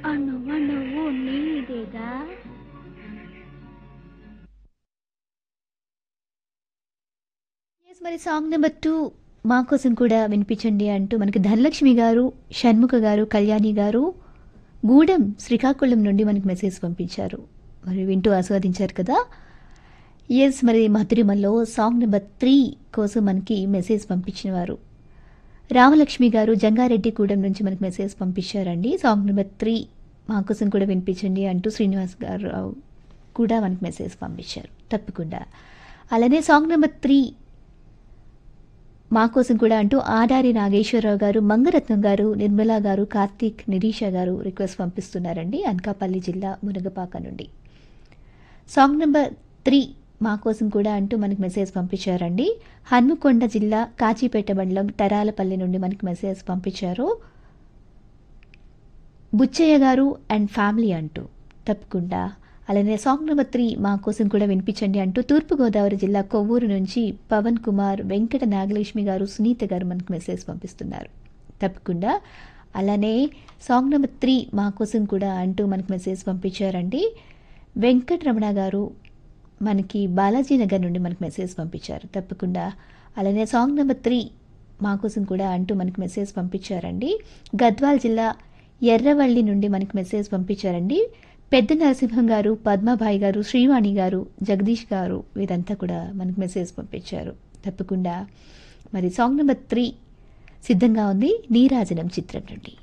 అణువణువు నీదేగా ఎస్ మరి సాంగ్ నెంబర్ టూ మా కోసం కూడా వినిపించండి అంటూ మనకి ధనలక్ష్మి గారు షణ్ముఖ గారు కళ్యాణి గారు గూడెం శ్రీకాకుళం నుండి మనకి మెసేజ్ పంపించారు మరి వింటూ ఆస్వాదించారు కదా ఎస్ మరి మధురిమల్లో సాంగ్ నెంబర్ త్రీ కోసం మనకి మెసేజ్ పంపించిన వారు రామలక్ష్మి గారు జంగారెడ్డి గూడెం నుంచి మనకి మెసేజ్ పంపించారండి సాంగ్ నెంబర్ త్రీ మా కోసం కూడా వినిపించండి అంటూ శ్రీనివాస్ గారు కూడా మనకి మెసేజ్ పంపించారు తప్పకుండా అలానే సాంగ్ నెంబర్ త్రీ మా కోసం కూడా అంటూ ఆడారి నాగేశ్వరరావు గారు మంగరత్నం గారు నిర్మలా గారు కార్తీక్ నిరీష గారు రిక్వెస్ట్ పంపిస్తున్నారండి అనకాపల్లి జిల్లా మునగపాక నుండి సాంగ్ నెంబర్ త్రీ మా కోసం కూడా అంటూ మనకి మెసేజ్ పంపించారండి హన్మకొండ జిల్లా కాచిపేట మండలం టరాలపల్లి నుండి మనకి మెసేజ్ పంపించారు బుచ్చయ్య గారు అండ్ ఫ్యామిలీ అంటూ తప్పకుండా అలానే సాంగ్ నెంబర్ త్రీ మా కోసం కూడా వినిపించండి అంటూ తూర్పుగోదావరి జిల్లా కొవ్వూరు నుంచి పవన్ కుమార్ వెంకట నాగలక్ష్మి గారు సునీత గారు మనకు మెసేజ్ పంపిస్తున్నారు తప్పకుండా అలానే సాంగ్ నెంబర్ త్రీ మా కోసం కూడా అంటూ మనకు మెసేజ్ పంపించారండి వెంకటరమణ గారు మనకి బాలాజీ నగర్ నుండి మనకు మెసేజ్ పంపించారు తప్పకుండా అలానే సాంగ్ నెంబర్ త్రీ మా కోసం కూడా అంటూ మనకి మెసేజ్ పంపించారండి గద్వాల్ జిల్లా ఎర్రవల్లి నుండి మనకి మెసేజ్ పంపించారండి పెద్ద నరసింహం గారు పద్మభాయ్ గారు శ్రీవాణి గారు జగదీష్ గారు వీరంతా కూడా మనకి మెసేజ్ పంపించారు తప్పకుండా మరి సాంగ్ నెంబర్ త్రీ సిద్ధంగా ఉంది నీరాజనం చిత్రం నుండి